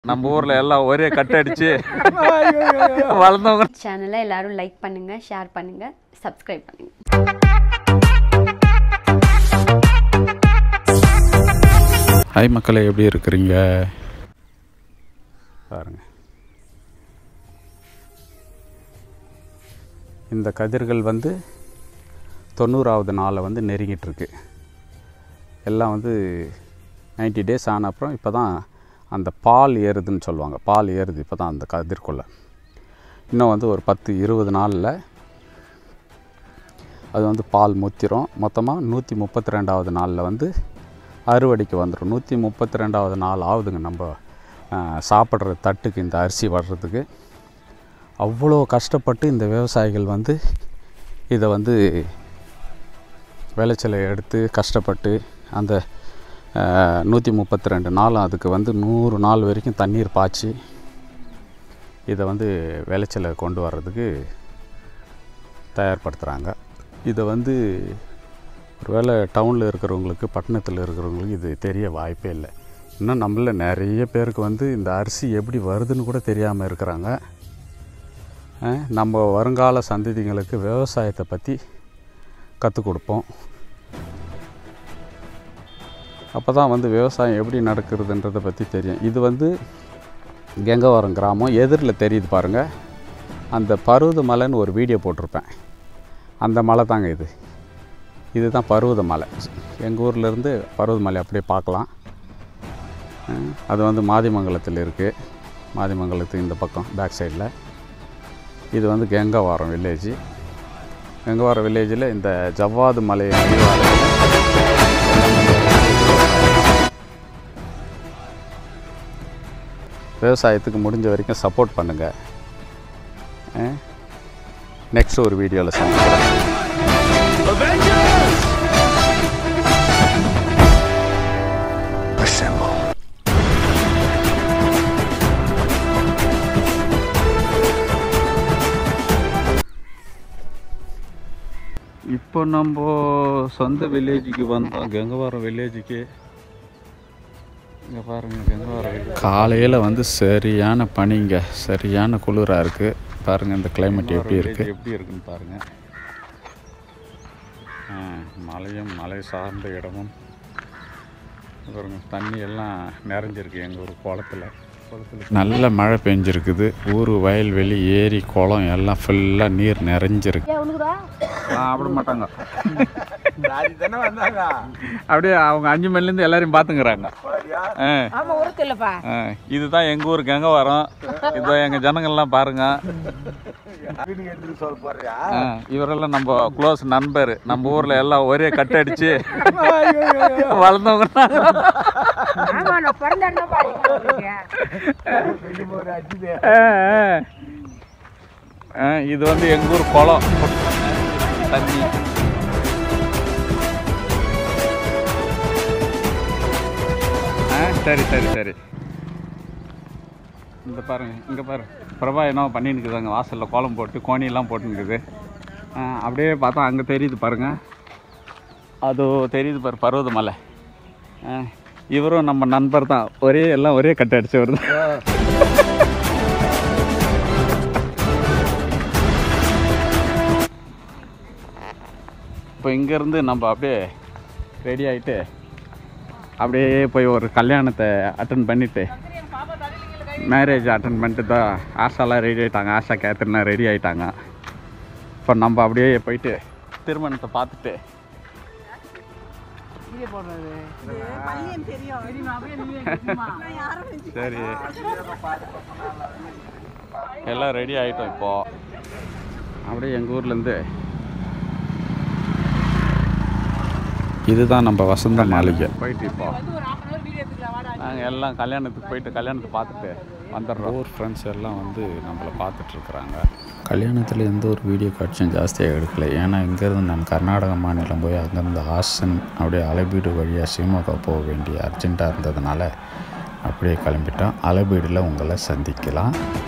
நம்ம ஊர்ல எல்லாம் ஒரே கட்டடிச்சு வளர்ந்தவங்க சேனலை எல்லாரும் லைக் பண்ணுங்க ஷேர் பண்ணுங்க சப்ஸ்கிரைப் பண்ணுங்க ஹாய் மக்களே எப்படி இருக்கிறீங்க பாருங்க இந்த கதிர்கள் வந்து தொண்ணூறாவது நாளை வந்து நெருங்கிட்டு இருக்கு எல்லாம் வந்து 90 டேஸ் ஆன அப்புறம் இப்போ தான் அந்த பால் ஏறுதுன்னு சொல்லுவாங்க பால் ஏறுது இப்போ தான் அந்த கதிர்க்குள்ள இன்னும் வந்து ஒரு பத்து இருபது நாளில் அது வந்து பால் முத்திரும் மொத்தமாக நூற்றி முப்பத்தி ரெண்டாவது நாளில் வந்து அறுவடைக்கு வந்துடும் நூற்றி முப்பத்தி ரெண்டாவது நாள் ஆகுதுங்க நம்ம ஆஹ், சாப்பிட்ற தட்டுக்கு இந்த அரிசி வர்றதுக்கு அவ்வளோ கஷ்டப்பட்டு இந்த விவசாயிகள் வந்து இதை வந்து விளைச்சலை எடுத்து கஷ்டப்பட்டு அந்த நூற்றி முப்பத்தி ரெண்டு நாளும் அதுக்கு வந்து நூறு நாள் வரைக்கும் தண்ணீர் பாய்ச்சி இதை வந்து விளைச்சலை கொண்டு வர்றதுக்கு தயார்படுத்துகிறாங்க இதை வந்து ஒருவேளை டவுனில் இருக்கிறவங்களுக்கு பட்டணத்தில் இருக்கிறவங்களுக்கு இது தெரிய வாய்ப்பே இல்லை இன்னும் நம்மள நிறைய பேருக்கு வந்து இந்த அரிசி எப்படி வருதுன்னு கூட தெரியாமல் இருக்கிறாங்க அஹ், நம்ம வருங்கால சந்ததிங்களுக்கு விவசாயத்தை பற்றி கற்றுக் கொடுப்போம் அப்போ தான் வந்து விவசாயம் எப்படி நடக்கிறதுன்றதை பற்றி தெரியும் இது வந்து கெங்கவரம் கிராமம் எதிரில் தெரியுது பாருங்கள் அந்த பருவத மலைன்னு ஒரு வீடியோ போட்டிருப்பேன் அந்த மலை தாங்க இது இதுதான் பருவத மலை எங்கள் ஊர்லேருந்து பருவத மலை அப்படியே பார்க்கலாம் அஹ் அது வந்து மாதிமங்கலத்தில் இருக்குது மாதிமங்கலத்துக்கு இந்த பக்கம் பேக் சைடில் இது வந்து கெங்கவாரம் வில்லேஜ் கெங்கவாரம் வில்லேஜில் இந்த ஜவ்வாது மலை அடிவாரத்தில் விவசாயத்துக்கு முடிஞ்ச வரைக்கும் சப்போர்ட் பண்ணுங்கள் நெக்ஸ்ட் ஒரு வீடியோவில் சந்திக்கிறேன் இப்போ நம்ம சொந்த வில்லேஜுக்கு வந்தோம் கங்கவாரம் வில்லேஜுக்கு இங்கே பாருங்க கங்கவாரம் காலையில் வந்து சரியான பனிங்க சரியான குளிராக இருக்குது பாருங்கள் இந்த கிளைமேட் எப்படி இருக்குது எப்படி இருக்குன்னு பாருங்கள் மலையும் மலை சார்ந்த இடமும் பாருங்க தண்ணி எல்லாம் நிறைஞ்சிருக்கு எங்கள் ஒரு குளத்துல குளத்துல நல்ல மழை பெஞ்சிருக்குது ஊர் வயல்வெளி ஏரி குளம் எல்லாம் ஃபுல்லாக நீர் நிறைஞ்சிருக்கு சாப்பிட மாட்டாங்க அப்படியே அவங்க அஞ்சு மணிலேருந்து எல்லாரையும் பார்த்துங்கிறாங்க ஆ ஆமா உருக்கு இல்லப்பா ஆ, இதுதான் எங்க ஊர் கங்கவாரம் இதுதான் எங்க ஜனங்கள்லாம் பாருங்க ஆ, இவரெல்லாம் நம்ம க்ளோஸ் நண்பர் நம்ம ஊர்ல எல்லாம் ஒரே கட்டடிச்சு வளர்ந்தவங்க ஆமா நான் பிறந்த இடம் பாருங்க ஆ, ஆ. ஆ, இது வந்து எங்க ஊர் குளம் தண்ணி ஆ சரி சரி சரி இந்த பாருங்க இங்கே பாரு பிரபா என்ன பண்ணின்னு இருக்குதாங்க வாசலில் கோலம் போட்டு கோணியெல்லாம் போட்டுருக்குது அப்படியே பார்த்தா அங்கே தெரியுது பாருங்க அதோ தெரியுது பாரு பர்வத மலை ஆ, இவரும் நம்ம நண்பர் தான் ஒரே எல்லாம் ஒரே கட்டை அடிச்சவர் தான் இப்போ இங்கேருந்து நம்ம அப்படியே ரெடி ஆகிட்டு அப்படியே போய் ஒரு கல்யாணத்தை அட்டன் பண்ணிவிட்டு மேரேஜ் அட்டன் பண்ணிட்டு தான் ஆஷாலாம் ரெடி ஆகிட்டாங்க ஆஷா கேத்ரினா ரெடி ஆகிட்டாங்க இப்போ நம்ம அப்படியே போயிட்டு திருமணத்தை பார்த்துட்டு சரி எல்லாம் ரெடி ஆகிட்டோம் இப்போ அப்படியே எங்கள் ஊர்லேருந்து இதுதான் நம்ம வசந்த மாளிகை போயிட்டு இப்போ நாங்கள் எல்லாம் கல்யாணத்துக்கு போயிட்டு கல்யாணத்தை பார்த்துட்டு வந்துடுறோம் ஊர் ஃப்ரெண்ட்ஸ் எல்லாம் வந்து நம்மளை பார்த்துட்ருக்குறாங்க கல்யாணத்தில் எந்த ஒரு வீடியோ காட்சியும் ஜாஸ்தியாக எடுக்கல ஏன்னா இங்கேருந்து நான் கர்நாடக மாநிலம் போய் அங்கேருந்து ஹாசன் அப்படியே அலபீடு வழியாக சிவமோகா போக வேண்டிய அர்ஜென்ட்டாக இருந்ததுனால அப்படியே கிளம்பிட்டோம் அலபீடில் உங்களை சந்திக்கலாம்